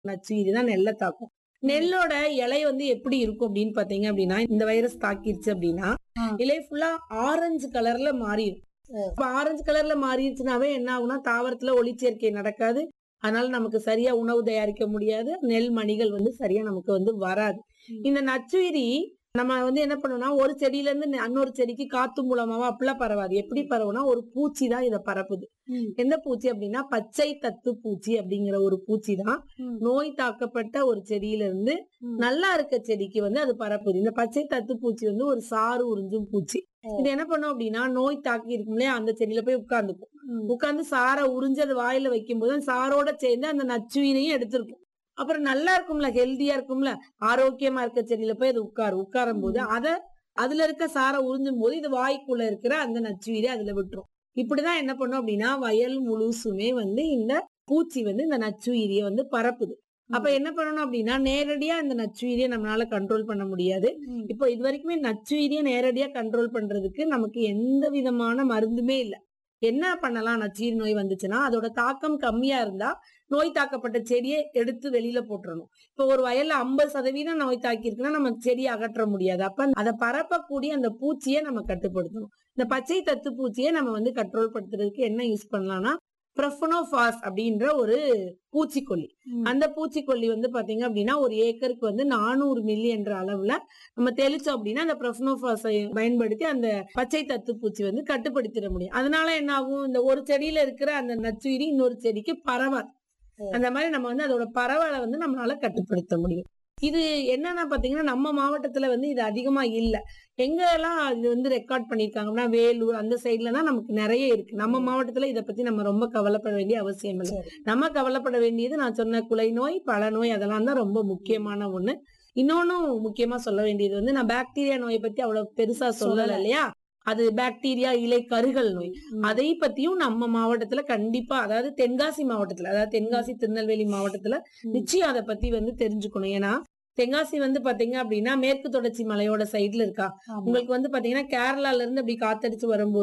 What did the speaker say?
நச்சுயிரி தான் நெல்லை தாக்கும் நெல்லோட இலை வந்து எப்படி இருக்கும் அப்படின்னு பாத்தீங்க அப்படின்னா இந்த வைரஸ் தாக்கிருச்சு அப்படின்னா ஆ. இலை ஃபுல்லா ஆரஞ்சு கலர்ல மாறிடும் ஓ. இப்ப ஆரஞ்சு கலர்ல மாறிடுச்சுனாவே என்ன ஆகும்னா தாவரத்துல ஒளிச்சேர்க்கை நடக்காது அதனால நமக்கு சரியா உணவு தயாரிக்க முடியாது நெல் மணிகள் வந்து சரியா நமக்கு வந்து வராது ம். இந்த நச்சுயிரி நம்ம வந்து என்ன பண்ணோம்னா ஒரு செடியில இருந்து நெ- இன்னொரு செடிக்கு காத்து மூலமாவா அப்படிலாம் பரவாது எப்படி பரவுனா ஒரு பூச்சி தான் இதை பரப்புது ம். எந்த பூச்சி அப்படின்னா பச்சை தத்து பூச்சி அப்படிங்கிற ஒரு பூச்சி தான் ம். நோய் தாக்கப்பட்ட ஒரு செடியில இருந்து ம். நல்லா இருக்க செடிக்கு வந்து அது பரப்புது இந்த பச்சை தத்து பூச்சி வந்து ஒரு சாறு உறிஞ்சும் பூச்சி ஓ. இது என்ன பண்ணும் அப்படின்னா நோய் தாக்கி இருக்கும் இல்லையா அந்த செடியில போய் உட்கார்ந்துக்கும் ம். உட்கார்ந்து சாரை உறிஞ்சு அது வாயில வைக்கும்போது அந்த சாரோட சேர்ந்து அந்த நச்சுயினையும் எடுத்திருக்கும் அப்புறம் நல்லா இருக்கும்ல ஹெல்தியா இருக்கும்ல ஆரோக்கியமா இருக்க செடியில போய் அது உட்காரு உட்காரும் போது அத அதுல இருக்க சாரை உறிஞ்சும் போது இது வாய்க்குள்ள இருக்கிற அந்த நச்சுயிரை அதுல விட்டுரும் இப்படிதான் என்ன பண்ணும் அப்படின்னா வயல் முழுசுமே வந்து இந்த பூச்சி வந்து இந்த நச்சுயிரியை வந்து பரப்புது அப்ப என்ன பண்ணணும் அப்படின்னா நேரடியா இந்த நச்சுயிரியை நம்மளால கண்ட்ரோல் பண்ண முடியாது ம். இப்போ இது வரைக்குமே நச்சுயிரியை நேரடியா கண்ட்ரோல் பண்றதுக்கு நமக்கு எந்த விதமான மருந்துமே இல்ல என்ன பண்ணலாம் நச்சுயிரி நோய் வந்துச்சுன்னா அதோட தாக்கம் கம்மியா இருந்தா நோய் தாக்கப்பட்ட செடியை எடுத்து வெளியில போட்டுறணும் இப்போ ஒரு வயல்ல ஐம்பது சதவீதம் நோய் தாக்கி இருக்குன்னா நம்ம செடியை அகற்ற முடியாது அப்ப அதை பரப்பக்கூடிய அந்த பூச்சியை நம்ம கட்டுப்படுத்தணும் இந்த பச்சை தத்து பூச்சியை நம்ம வந்து கண்ட்ரோல் படுத்துறதுக்கு என்ன யூஸ் பண்ணலாம்னா ப்ரொஃபனோஃபாஸ் அப்படின்ற ஒரு பூச்சிக்கொல்லி ம். அந்த பூச்சிக்கொல்லி வந்து பாத்தீங்க அப்படின்னா ஒரு ஏக்கருக்கு வந்து நானூறு மில்லி என்ற அளவுல நம்ம தெளிச்சோம் அப்படின்னா அந்த ப்ரொஃபனோஃபாஸை பயன்படுத்தி அந்த பச்சை தத்து பூச்சி வந்து கட்டுப்படுத்திட முடியும் அதனால என்ன ஆகும் இந்த ஒரு செடியில இருக்கிற அந்த நச்சுயிரி இன்னொரு செடிக்கு பரவாது ஓ. அந்த மாதிரி நம்ம வந்து அதோட பரவலை வந்து நம்மளால கட்டுப்படுத்த முடியும் இது என்னன்னா பாத்தீங்கன்னா நம்ம மாவட்டத்துல வந்து இது அதிகமா இல்ல எங்க எல்லாம் இது வந்து ரெக்கார்ட் பண்ணிருக்காங்கன்னா வேலூர் அந்த சைட்ல தான் நமக்கு நிறைய இருக்கு நம்ம மாவட்டத்துல இத பத்தி நம்ம ரொம்ப கவலைப்பட வேண்டிய அவசியம் இல்லை சரி. நம்ம கவலைப்பட வேண்டியது நான் சொன்ன குலை நோய் பல நோய் அதெல்லாம் தான் ரொம்ப முக்கியமான ஒண்ணு இன்னொன்னும் முக்கியமா சொல்ல வேண்டியது வந்து நான் பாக்டீரியா நோயை பத்தி அவ்வளவு பெருசா சொல்லல சொல்லல. இல்லையா அது பாக்டீரியா இலை கருகல் நோய் ம். அதை பத்தியும் நம்ம மாவட்டத்துல கண்டிப்பா அதாவது தென்காசி மாவட்டத்துல அதாவது தென்காசி திருநெல்வேலி மாவட்டத்துல ம். நிச்சயம் அதை பத்தி வந்து தெரிஞ்சுக்கணும் ஏன்னா தென்காசி வந்து பாத்தீங்க அப்படின்னா மேற்கு தொடர்ச்சி மலையோட சைடுல இருக்கா ஆமா. உங்களுக்கு வந்து பாத்தீங்கன்னா கேரளால இருந்து அப்படி காத்தடிச்சு வரும்போது